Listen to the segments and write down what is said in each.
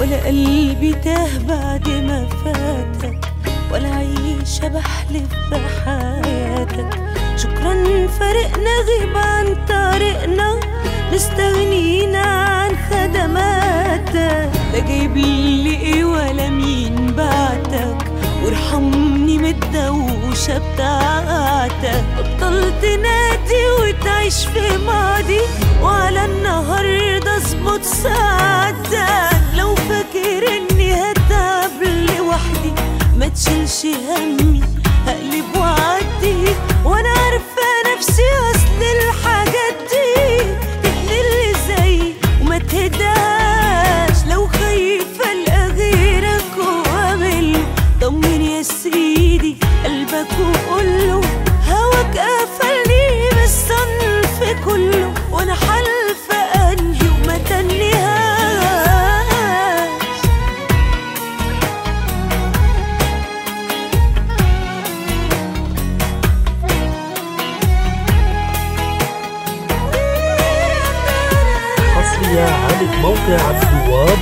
ولا قلبي تاه بعد ما فاتك ولا عيشة بحلف بحياتك شكرا فرقنا غيب عن طريقنا مستغنينا عن خدماتك لا جايب لي ايه ولا مين بعتك وارحمني من الدوشة بتاعتك بطلت نادي وتعيش في ماضي وعلى النهاردة اظبط ساعتك لو فاكر اني هتعب لوحدي ما تشيلش همي هقلب وعدي وانا عارفة نفسي اصل الحاجات دي تهدي اللي زيي وما تهداش لو خايفة القى غيرك واعمله طمن يا سيدي قلبك وقوله هواك قفلني بالصنف كله وانا حالفة انهي وما تنهاش حصرية على موقع عبد الوهاب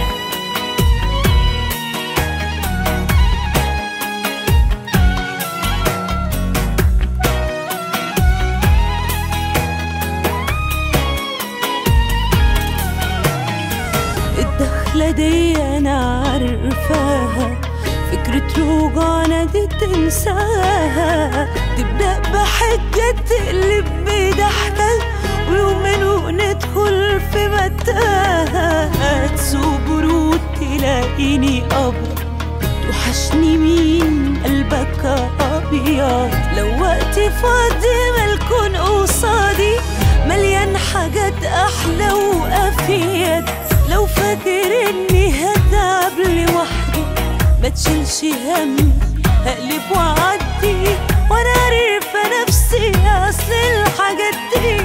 الدخلة دي أنا عارفاها فكرة رجوعنا دي تنساها تبدأ بحجة تقلب بضحكة ويومين وندخل في متاهة تسوق برود تلاقيني قبر توحشني مين قلبك أبيض لو وقتي فاضي مالكون قصادي مليان حاجات أحلى وأفيد لو فاكر إني هتعب لوحدي ما تشيلش همي هقلب وأعدي وأنا عارفة نفسي أصل الحاجات دي